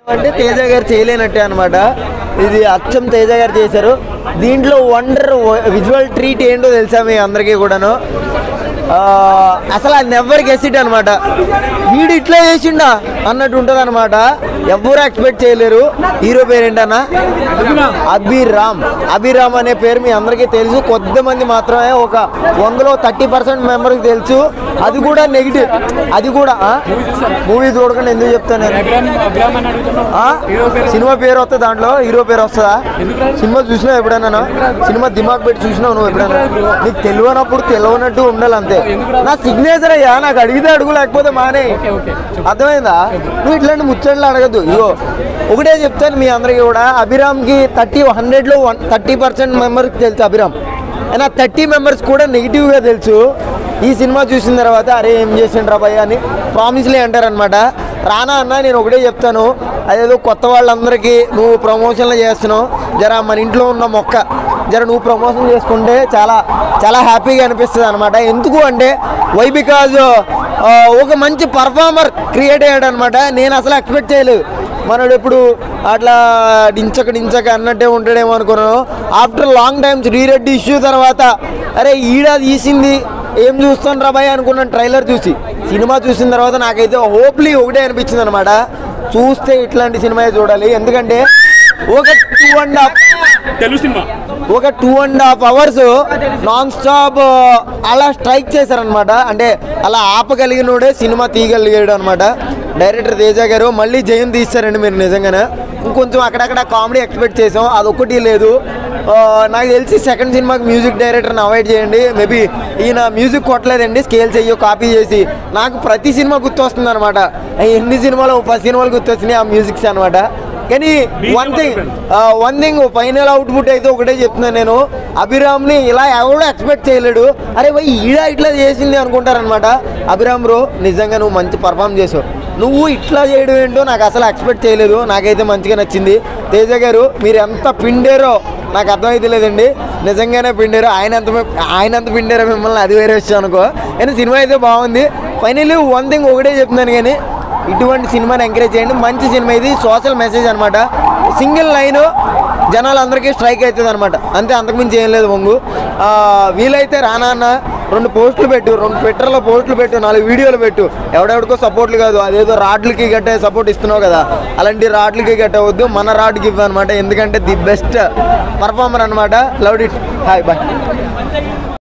అంటే తేజ గారు చేయలేనట్టే అనమాట ఇది అచ్చం తేజ గారు చేశారు దీంట్లో వండర్ విజువల్ ట్రీట్ ఏంటో తెలుసా మీ అందరికీ కూడాను ఆ, అసలు అది నెవర్ గెసిట్ అనమాట వీడు ఇట్లా చేసిండా అన్నట్టు ఉంటుంది అనమాట ఎవరు ఎక్స్పెక్ట్ చేయలేరు హీరో పేరు ఏంటన్నా అభిరామ్ అభిరామ్ అనే పేరు మీ అందరికీ తెలుసు కొద్దిమంది మాత్రమే ఒక వందలో థర్టీ పర్సెంట్ మెంబర్కి తెలుసు అది కూడా నెగిటివ్ అది కూడా మూవీ చూడకుండా ఎందుకు చెప్తాను నేను ఆ? సినిమా పేరు వస్తుంది దాంట్లో హీరో పేరు వస్తుందా సినిమా చూసినావు ఎప్పుడైనా సినిమా దిమాగ్ పెట్టి చూసినావు నువ్వు ఎప్పుడైనా నీకు తెలియనప్పుడు తెలియనట్టు ఉండాలి అంతే నా సిగ్నేచర్ అయ్యా నాకు అడిగితే అడుగు లేకపోతే మానే అర్థమైందా నువ్వు ఇట్లాంటి ముచ్చట్లు అడగద్దు ఇగో ఒకటే చెప్తాను మీ అందరికీ కూడా అభిరామ్కి థర్టీ హండ్రెడ్లో వన్ థర్టీ పర్సెంట్ మెంబర్కి తెలుసు అభిరామ్ అయినా థర్టీ మెంబర్స్ కూడా నెగిటివ్గా తెలుసు ఈ సినిమా చూసిన తర్వాత అరే ఏం చేసిండ్రా భయ్య అని ప్రామిస్లే అంటారనమాట రానా అన్న నేను ఒకటే చెప్తాను అదేదో కొత్త వాళ్ళందరికీ నువ్వు ప్రమోషన్లు చేస్తున్నావు జర మన ఇంట్లో ఉన్న మొక్క జర నువ్వు ప్రమోషన్ చేసుకుంటే చాలా చాలా హ్యాపీగా అనిపిస్తుంది అనమాట ఎందుకు అంటే వై బికాజ్ ఒక మంచి పర్ఫార్మర్ క్రియేట్ అయ్యాడు అనమాట నేను అసలు ఎక్స్పెక్ట్ చేయలేదు మనడు ఎప్పుడు అట్లా డించక డించక అన్నట్టే ఉంటాడేమో అనుకున్నాను ఆఫ్టర్ లాంగ్ టైమ్స్ రీరెడ్డి ఇష్యూ తర్వాత అరే ఈడ తీసింది ఏం చూస్తాను రా భయ్ అనుకున్నాను ట్రైలర్ చూసి సినిమా చూసిన తర్వాత నాకైతే హోప్లీ ఒకటే అనిపించింది అనమాట చూస్తే ఇట్లాంటి సినిమా చూడాలి ఎందుకంటే ఒక two and half Telugu cinema ఒక two and half hours non stop అలా స్ట్రైక్ చేశారనమాట అంటే అలా ఆపగలిగినోడే సినిమా తీయగలిగాడు అనమాట డైరెక్టర్ తేజ గారు మళ్ళీ జయం తీస్తారండి మీరు నిజంగానే ఇంకొంచెం అక్కడక్కడ కామెడీ ఎక్స్పెక్ట్ చేసాం అదొకటి లేదు ఆ, నాకు తెలిసి సెకండ్ సినిమాకి మ్యూజిక్ డైరెక్టర్ని అవాయిడ్ చేయండి మేబీ ఈయన మ్యూజిక్ కొట్టలేదండి స్కేల్స్ అయ్యో కాపీ చేసి నాకు ప్రతి సినిమా గుర్తొస్తుంది అనమాట ఎన్ని సినిమాలు పది సినిమాలు గుర్తొచ్చినాయి ఆ మ్యూజిక్స్ అనమాట కానీ one thing one thing final output అయితే ఒకటే చెప్తున్నాను నేను అభిరామ్ని ఇలా ఎవడో ఎక్స్పెక్ట్ చేయలేడు అరే భయ్ ఈడ ఇట్లా చేసింది అనుకుంటారనమాట అభిరామ్ బ్రో నిజంగా నువ్వు మంచి పర్ఫామ్ చేసావు నువ్వు ఇట్లా చేయడం ఏంటో నాకు అసలు ఎక్స్పెక్ట్ చేయలేదు నాకైతే మంచిగా నచ్చింది తేజ గారు మీరు ఎంత పిండారో నాకు అర్థమైతే లేదండి నిజంగానే పిండారు ఆయన ఎంత ఆయన ఎంత పిండారో మిమ్మల్ని అది వేరే విషయం అనుకో కానీ సినిమా అయితే బాగుంది ఫైనల్లీ వన్ థింగ్ ఒకటే చెప్తున్నాను కానీ ఇటువంటి సినిమాని ఎంకరేజ్ చేయండి మంచి సినిమా ఇది సోషల్ మెసేజ్ అనమాట సింగిల్ లైన్ జనాలందరికీ స్ట్రైక్ అవుతుంది అనమాట అంతే అంతకుమించి ఏం లేదు వంగు ఆ, వీలైతే రానా అన్న రెండు పోస్టులు పెట్టు రెండు ట్విట్టర్లో పోస్టులు పెట్టు నాలుగు వీడియోలు పెట్టు ఎవడెవడికో సపోర్ట్లు కాదు అదేదో రాడ్లకి గట్టే సపోర్ట్ ఇస్తున్నావు కదా అలాంటి రాడ్లకి గట్టవద్దు మన రాడ్కి ఇవ్వనమాట ఎందుకంటే ది బెస్ట్ పర్ఫార్మర్ అనమాట లవ్ ఇట్ హాయ్ బాయ్